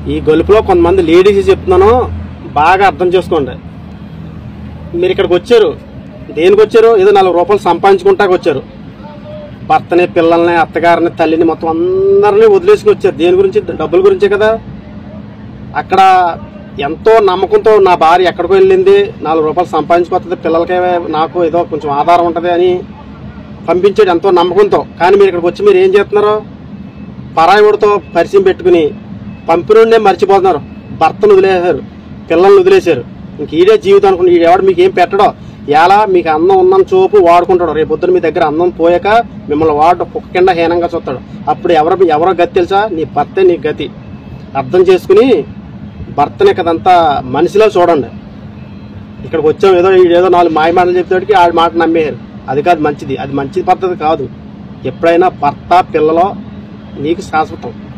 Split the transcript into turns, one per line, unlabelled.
ఈ గొలుపులో కొంతమంది లేడీస్ చెప్తున్నాను బాగా అర్థం చేసుకోండి మీరు ఇక్కడికి వచ్చారు దేనికి వచ్చారు ఏదో నాలుగు రూపాయలు సంపాదించుకుంటాకి వచ్చారు భర్తని పిల్లల్ని అత్తగారిని తల్లిని మొత్తం అందరినీ వదిలేసుకుని వచ్చారు దేని గురించి డబ్బుల గురించే కదా అక్కడ ఎంతో నమ్మకంతో నా భార్య ఎక్కడికో వెళ్ళింది నాలుగు రూపాయలు సంపాదించుకొస్తుంది పిల్లలకే నాకు ఏదో కొంచెం ఆధారం ఉంటుంది అని పంపించాడు ఎంతో నమ్మకంతో కానీ మీరు ఇక్కడికి వచ్చి మీరు ఏం చేస్తున్నారు పరాయివాడితో పరిచయం పెట్టుకుని పంపిణీనే మర్చిపోతున్నారు భర్తను వదిలేశారు పిల్లల్ని వదిలేశారు ఇంక ఈడే జీవితం అనుకుని ఈడెవడు మీకు ఏం పెట్టడో ఎలా మీకు అన్నం ఉన్నం చూపు వాడుకుంటాడు రేపు పొద్దున మీ దగ్గర అన్నం పోయాక మిమ్మల్ని వాడు కుక్క కింద హీనంగా చూస్తాడు అప్పుడు ఎవరు ఎవరో గతి తెలుసా నీ భర్తే నీ గతి అర్థం చేసుకుని భర్తని కదంతా మనిషిలో చూడండి ఇక్కడికి వచ్చాం ఏదో ఏదో నాలుగు మాయ మాటలు చెప్తాడికి ఆడి మాట నమ్మేయారు అది కాదు మంచిది అది మంచి పద్ధతి కాదు ఎప్పుడైనా భర్త పిల్లలో నీకు శాశ్వతం